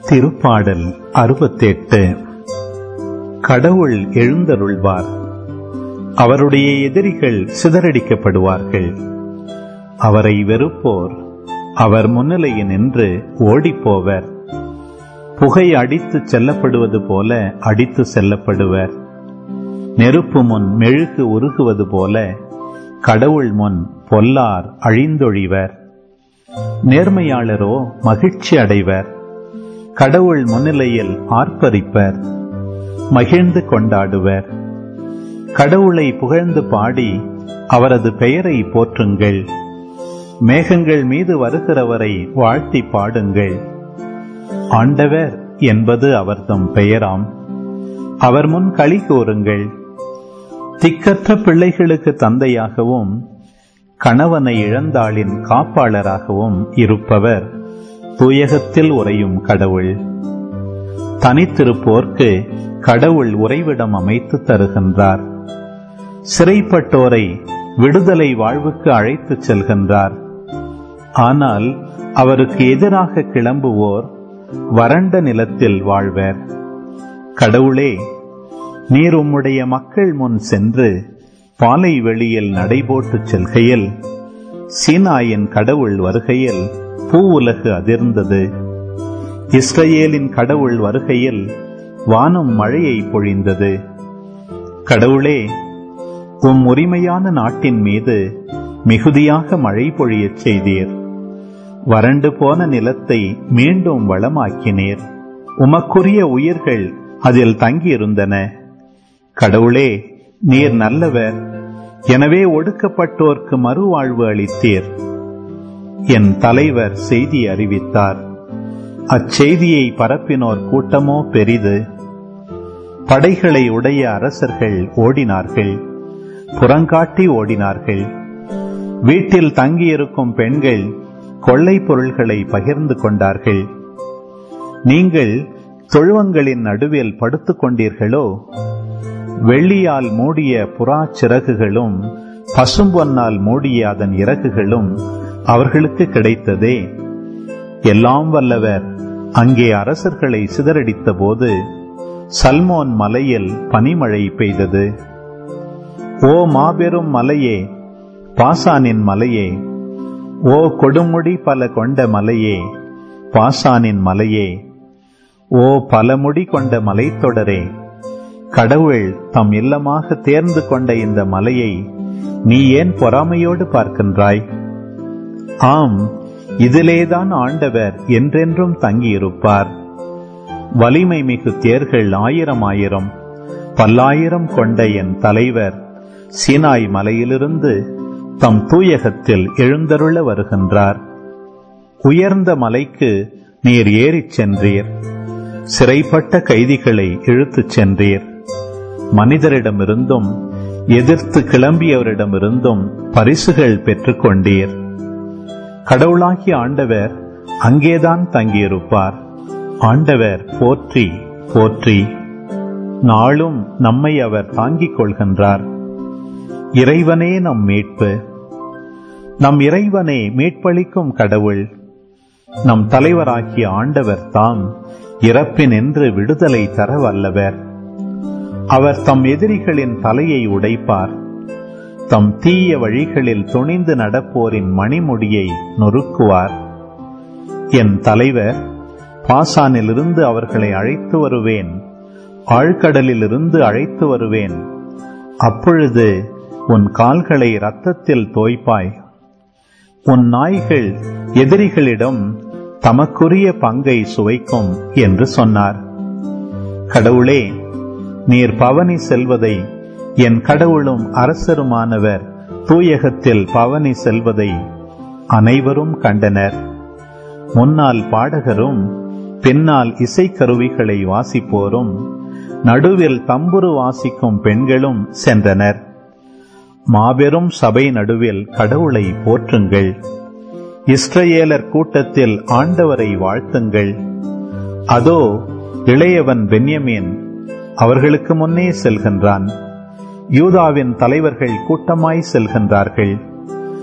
திருப்பாடல் அறுபத்தெட்டு கடவுள் எழுந்தருள்வார் அவருடைய எதிரிகள் சிதறடிக்கப்படுவார்கள் அவரை வெறுப்போர் அவர் முன்னிலையில் நின்று ஓடிப்போவர் புகை அடித்து செல்லப்படுவது போல அடித்து செல்லப்படுவர் நெருப்பு முன் மெழுகு உருகுவது போல கடவுள் முன் பொல்லார் அழிந்தொழிவர் நேர்மையாளரோ மகிழ்ச்சி அடைவர் கடவுள் முன்னிலையில் ஆர்ப்பரிப்பர் மகிழ்ந்து கொண்டாடுவர் கடவுளை புகழ்ந்து பாடி அவரது பெயரை போற்றுங்கள் மேகங்கள் மீது வருகிறவரை வாழ்த்தி பாடுங்கள் ஆண்டவர் என்பது அவர்தம் பெயராம் அவர் முன் களி கூறுங்கள் திக்கற்ற பிள்ளைகளுக்கு தந்தையாகவும் கணவனை இழந்தாளின் காப்பாளராகவும் இருப்பவர் தூயகத்தில் உறையும் கடவுள் தனித்திருப்போர்க்கு கடவுள் உறைவிடம் அமைத்து தருகின்றார் சிறைப்பட்டோரை விடுதலை வாழ்வுக்கு அழைத்துச் செல்கின்றார் ஆனால் அவருக்கு எதிராக கிளம்புவோர் வறண்ட நிலத்தில் வாழ்வர் கடவுளே நீர் உம்முடைய மக்கள் முன் சென்று பாலை வெளியில் நடைபோட்டு செல்கையில் சீனாயின் கடவுள் வருகையில் பூவுலகு அதிர்ந்தது இஸ்ரேலின் கடவுள் வருகையில் வானம் மழையை பொழிந்தது கடவுளே உம் உரிமையான நாட்டின் மீது மிகுதியாக மழை பொழியச் செய்தீர் வறண்டு போன நிலத்தை மீண்டும் வளமாக்கினீர் உமக்குரிய உயிர்கள் அதில் தங்கியிருந்தன கடவுளே நீர் நல்லவர் எனவே ஒடுக்கப்பட்டோர்க்கு மறுவாழ்வு அளித்தீர் என் தலைவர் செய்தி அறிவித்தார் அச்செய்தியை பரப்பினோர் கூட்டமோ பெரிது படைகளை உடைய அரசர்கள் ஓடினார்கள் புறங்காட்டி ஓடினார்கள் வீட்டில் தங்கியிருக்கும் பெண்கள் கொள்ளை பொருள்களை பகிர்ந்து கொண்டார்கள் நீங்கள் தொழுவங்களின் நடுவில் படுத்துக் கொண்டீர்களோ வெள்ளியால் மூடிய புறா சிறகுகளும் பசும்பொன்னால் மூடிய அதன் இறகுகளும் அவர்களுக்கு கிடைத்ததே எல்லாம் வல்லவர் அங்கே அரசர்களை சிதறடித்த போது சல்மோன் மலையில் பனிமழை பெய்தது ஓ மாபெரும் மலையே பாசானின் மலையே ஓ கொடுமுடி பல கொண்ட மலையே பாசானின் மலையே ஓ பலமுடி கொண்ட மலைத்தொடரே கடவுள் தம் இல்லமாக தேர்ந்து கொண்ட இந்த மலையை நீ ஏன் பொறாமையோடு பார்க்கின்றாய் ஆம் இதிலேதான் ஆண்டவர் என்றென்றும் தங்கியிருப்பார் வலிமை மிகு தேர்கள் ஆயிரம் ஆயிரம் பல்லாயிரம் கொண்ட என் தலைவர் சீனாய் மலையிலிருந்து தம் தூயகத்தில் எழுந்தருள வருகின்றார் உயர்ந்த மலைக்கு நீர் ஏறிச் சென்றீர் சிறைப்பட்ட கைதிகளை இழுத்துச் சென்றீர் மனிதரிடமிருந்தும் எதிர்த்து கிளம்பியவரிடமிருந்தும் பரிசுகள் பெற்றுக்கொண்டீர் கடவுளாகிய ஆண்டவர் அங்கேதான் தங்கியிருப்பார் ஆண்டவர் போற்றி போற்றி நாளும் நம்மை அவர் தாங்கிக் கொள்கின்றார் இறைவனே நம் மீட்பு நம் இறைவனே மீட்பளிக்கும் கடவுள் நம் தலைவராகிய ஆண்டவர் தாம் இறப்பினின்று விடுதலை தர வல்லவர் அவர் தம் எதிரிகளின் தலையை உடைப்பார் தம் தீய வழிகளில் துணிந்து நடப்போரின் மணிமுடியை நொறுக்குவார் என் தலைவர் பாசானிலிருந்து அவர்களை அழைத்து வருவேன் ஆழ்கடலிலிருந்து அழைத்து வருவேன் அப்பொழுது உன் கால்களை இரத்தத்தில் தோய்ப்பாய் உன் நாய்கள் எதிரிகளிடம் தமக்குரிய பங்கை சுவைக்கும் என்று சொன்னார் கடவுளே நீர் பவனி செல்வதை என் கடவுளும் அரசருமானவர் தூயகத்தில் பவனி செல்வதை அனைவரும் கண்டனர் முன்னால் பாடகரும் பின்னால் இசைக்கருவிகளை வாசிப்போரும் நடுவில் தம்புரு வாசிக்கும் பெண்களும் சென்றனர் மாபெரும் சபை நடுவில் கடவுளை போற்றுங்கள் இஸ்ரேலர் கூட்டத்தில் ஆண்டவரை வாழ்த்துங்கள் அதோ இளையவன் பென்யமீன் அவர்களுக்கு முன்னே செல்கின்றான் யூதாவின் தலைவர்கள் கூட்டமாய் செல்கின்றார்கள்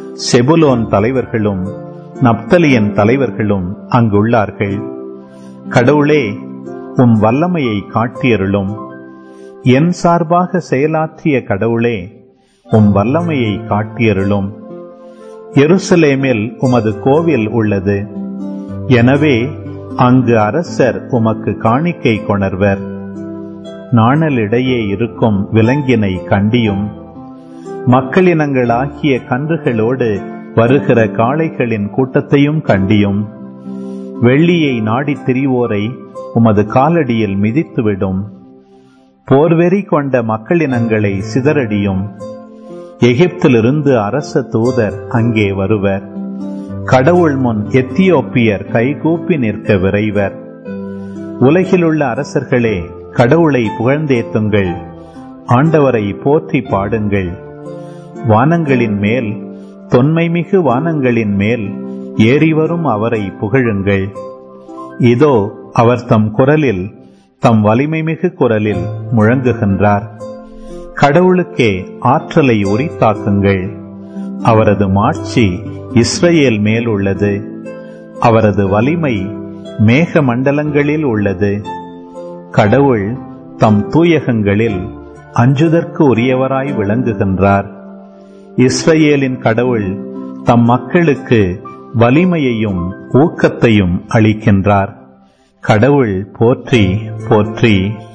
செபுலோன் தலைவர்களும் நப்தலியன் தலைவர்களும் அங்குள்ளார்கள் கடவுளே உம் வல்லமையை காட்டியருளும் என் சார்பாக செயலாற்றிய கடவுளே உம் வல்லமையை காட்டியருளும் எருசலேமில் உமது கோவில் உள்ளது எனவே அங்கு அரசர் உமக்கு காணிக்கை கொணர்வர் நாணலிடையே இருக்கும் விலங்கினை கண்டியும் மக்களினங்களாகிய கன்றுகளோடு வருகிற காளைகளின் கூட்டத்தையும் கண்டியும் வெள்ளியை நாடித் திரிவோரை உமது காலடியில் மிதித்துவிடும் போர்வெறி கொண்ட மக்களினங்களை சிதறடியும் எகிப்திலிருந்து அரச தூதர் அங்கே வருவர் கடவுள் முன் எத்தியோப்பியர் கைகூப்பி நிற்க விரைவர் உலகிலுள்ள அரசர்களே கடவுளை புகழ்ந்தேத்துங்கள் ஆண்டவரை போற்றி பாடுங்கள் வானங்களின் மேல் தொன்மைமிகு வானங்களின் மேல் ஏறிவரும் அவரை புகழுங்கள் இதோ அவர் தம் குரலில் தம் வலிமைமிகு குரலில் முழங்குகின்றார் கடவுளுக்கே ஆற்றலை உரித்தாக்குங்கள் அவரது மாட்சி இஸ்ரேல் மேல் உள்ளது அவரது வலிமை மேக மண்டலங்களில் உள்ளது கடவுள் தம் தூயகங்களில் அஞ்சுதற்கு உரியவராய் விளங்குகின்றார் இஸ்ரேலின் கடவுள் தம் மக்களுக்கு வலிமையையும் ஊக்கத்தையும் அளிக்கின்றார் கடவுள் போற்றி போற்றி